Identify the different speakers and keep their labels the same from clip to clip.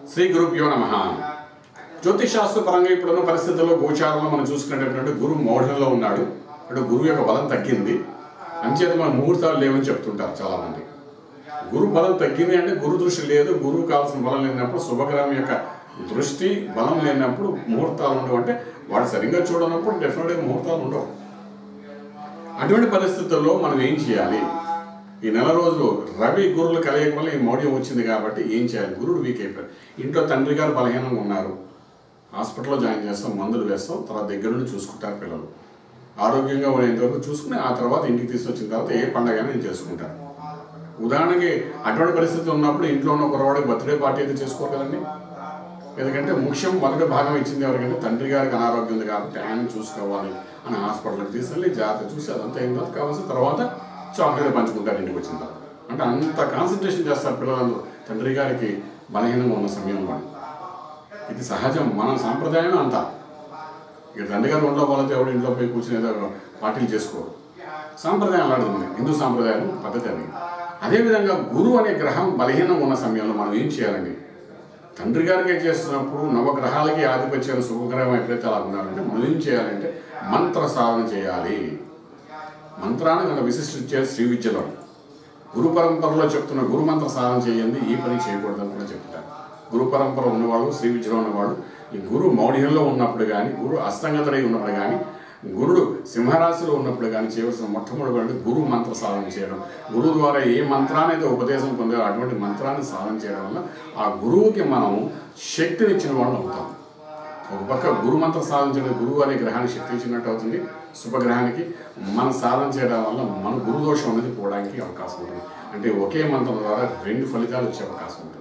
Speaker 1: శ్రీ గురుభ్యో నమ జ్యోతిషాస్త్ర పరంగా ఇప్పుడున్న పరిస్థితుల్లో గోచారంలో మనం చూసుకునేటటువంటి గురువు మౌఢ్యంలో ఉన్నాడు అంటే గురువు యొక్క బలం తగ్గింది అంచేత మన ముహూర్తాలు లేవని చెప్తుంటారు చాలామంది గురు బలం తగ్గింది అంటే గురు దృష్టి లేదు గురువు కావాల్సిన బలం లేనప్పుడు శుభగ్రహం యొక్క దృష్టి బలం లేనప్పుడు ముహూర్తాలు ఉండవు అంటే వాడు సరిగ్గా చూడనప్పుడు డెఫినెట్గా ముహూర్తాలు ఉండవు అటువంటి పరిస్థితుల్లో మనం ఏం చేయాలి ఈ నెల రోజులు రవి గురువులు కలయిక వల్ల ఈ మౌఢ్యం వచ్చింది కాబట్టి ఏం చేయాలి గురుడు వీక్ అయిపోయారు ఇంట్లో తండ్రి గారు బలహీనంగా ఉన్నారు హాస్పిటల్లో జాయిన్ చేస్తాం మందులు వేస్తాం తర్వాత దగ్గర నుండి చూసుకుంటారు పిల్లలు ఆరోగ్యంగా ఉండేంతవరకు చూసుకుని ఆ తర్వాత ఇంటికి తీసుకొచ్చిన తర్వాత ఏ పండగ నేను చేసుకుంటారు ఉదాహరణకి అటువంటి పరిస్థితి ఉన్నప్పుడు ఇంట్లో ఉన్న కురవాడికి బర్త్డే పార్టీ అయితే చేసుకోరు కదండి ఎందుకంటే ముఖ్యం మొదటి భాగం ఇచ్చింది ఎవరికంటే తండ్రి గారికి అనారోగ్యం ఉంది కాబట్టి ఆయన చూసుకోవాలి అని హాస్పిటల్కి తీసుకెళ్ళి జాగ్రత్త చూసి అదంతా అయిన తర్వాత కావాల్సిన తర్వాత చాక్లెట్ పంచుకుంటారు ఇంటికి వచ్చిన తర్వాత అంటే అంత కాన్సన్ట్రేషన్ చేస్తారు పిల్లలందరూ తండ్రి గారికి బలహీనంగా ఉన్న సమయంలో ఇది సహజం మన సాంప్రదాయం అంతా ఇక తండ్రి గారు ఒంట్లో వాళ్ళతో ఎవడు ఇంట్లో పోయి కూర్చుని ఏదో పార్టీలు చేసుకోరు సాంప్రదాయం అలాంటిది ఉంది హిందూ సాంప్రదాయం పద్ధతి అది అదేవిధంగా గురువు అనే గ్రహం బలహీనంగా ఉన్న సమయంలో మనం ఏం చేయాలండి తండ్రి గారికి చేస్తున్నప్పుడు నవగ్రహాలకి ఆధిపత్యం శుభగ్రహం ఎప్పుడైతే అలా ఉండాలంటే మనం ఏం చేయాలంటే మంత్ర సాధన చేయాలి మంత్రాన్ని కనుక విశిష్ట ఇచ్చేది శ్రీ విద్యలో గురు పరంపరలో చెప్తున్న గురు మంత్ర సాధన చేయండి ఈ పని చేయకూడదని కూడా చెప్తారు గురు పరంపర ఉన్నవాళ్ళు శ్రీ విద్యలో ఉన్నవాడు ఈ గురు మౌఢ్యంలో ఉన్నప్పుడు కానీ గురు అస్తంగతుడై ఉన్నప్పుడు కానీ గురుడు సింహరాశిలో ఉన్నప్పుడు కానీ చేయవలసిన మొట్టమొదటి గురు మంత్ర సాధన చేయడం గురువు ద్వారా ఏ మంత్రాన్ని అయితే ఉపదేశం పొందారో అటువంటి మంత్రాన్ని సాధన చేయడం వల్ల ఆ గురువుకి మనం శక్తినిచ్చిన వాళ్ళు అవుతాం ఒక పక్క గురు మంత్ర సాధన చేయడం గురువు అనే గ్రహానికి శక్తి ఇచ్చినట్టు అవుతుంది శుభగ్రహానికి మనం సాధన చేయడం వల్ల మన గురు దోషం అనేది పోవడానికి అవకాశం ఉంటుంది అంటే ఒకే మంత్రం ద్వారా రెండు ఫలితాలు వచ్చే అవకాశం ఉంటుంది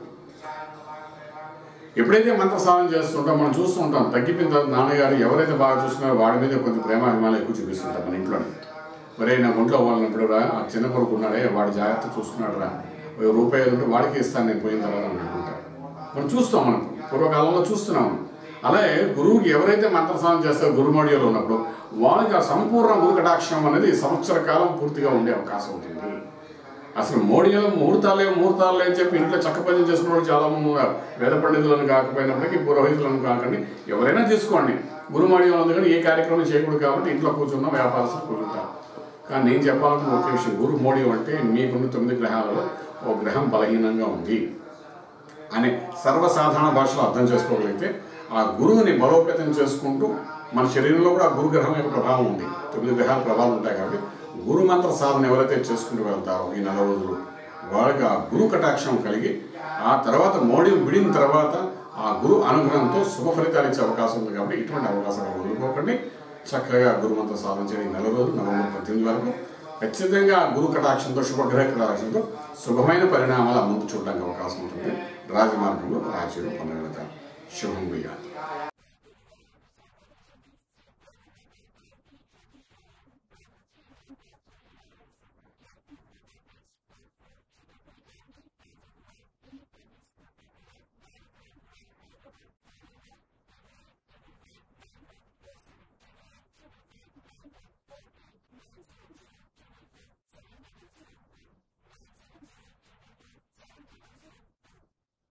Speaker 1: ఎప్పుడైతే మంత్ర సాధన చేస్తుంటాం మనం చూస్తూ ఉంటాం తగ్గిపోయిన తర్వాత నాన్నగారు ఎవరైతే బాగా చూస్తున్నారో వాడి మీద కొంచెం ప్రేమ అభిమానాలు ఎక్కువ చూపిస్తుంటాం మన ఇంట్లోనే మరే నా ఒంట్లో వాళ్ళనప్పుడు రా ఆ చిన్న కొడుకు ఉన్నాడే వాడు జాగ్రత్త చూసుకున్నాడు రా ఓ రూపాయలు ఉంటే వాడికి ఇస్తాను నేను పోయిన తర్వాత అని అనుకుంటాడు మనం చూస్తాం మనం పూర్వకాలంలో చూస్తున్నాం అలాగే గురువుకి ఎవరైతే మంత్ర సాధన చేస్తారో గురుమౌడిలో ఉన్నప్పుడు వాళ్ళకి ఆ సంపూర్ణ గురు కటాక్షం అనేది సంవత్సర కాలం పూర్తిగా ఉండే అవకాశం ఉంటుంది అసలు మోడీలో ముహూర్తాలే ముహూర్తాలే అని చెప్పి ఇంట్లో చక్క పని చేసుకున్న వాళ్ళు చాలా మంది ఉన్నారు వేద పండితులను కాకపోయినప్పటికీ పురోహితులను కాకండి ఎవరైనా తీసుకోండి గురుమాడియం ఉంది కానీ ఏ కార్యక్రమం చేయకూడదు కాబట్టి ఇంట్లో కూర్చున్న వ్యాపారస్తులు కూర్చుంటారు కానీ నేను చెప్పాలనుకున్న ఒకే విషయం గురు మోడియం అంటే మీకున్న తొమ్మిది గ్రహాలలో ఒక గ్రహం బలహీనంగా ఉంది అనే సర్వసాధారణ భాషలో అర్థం చేసుకోగలిగితే ఆ గురువుని బలోపేతం చేసుకుంటూ మన శరీరంలో కూడా ఆ గురు గ్రహం యొక్క ప్రభావం ఉంది తొమ్మిది గ్రహాల ప్రభావం ఉంటాయి కాబట్టి గురు మంత్ర సాధన ఎవరైతే చేసుకుంటూ వెళ్తారో ఈ నెల రోజులు వాళ్ళకి ఆ గురు కటాక్షం కలిగి ఆ తర్వాత మోడీ విడిన తర్వాత ఆ గురు అనుగ్రహంతో శుభ ఫలితాలు ఇచ్చే అవకాశం ఉంది కాబట్టి ఇటువంటి అవకాశాలు వదులుకోకండి చక్కగా గురు మంత్ర సాధన చేయడం ఈ నెల రోజులు నవంబర్ పద్దెనిమిది వరకు ఖచ్చితంగా ఆ గురు కటాక్షంతో శుభగ్రహ కటాక్షంతో శుభమైన పరిణామాలు ముందు చూడడానికి అవకాశం ఉంటుంది రాజమార్గంలో రాజ్యం పొందగలుగుతారు శుభం వేయాలి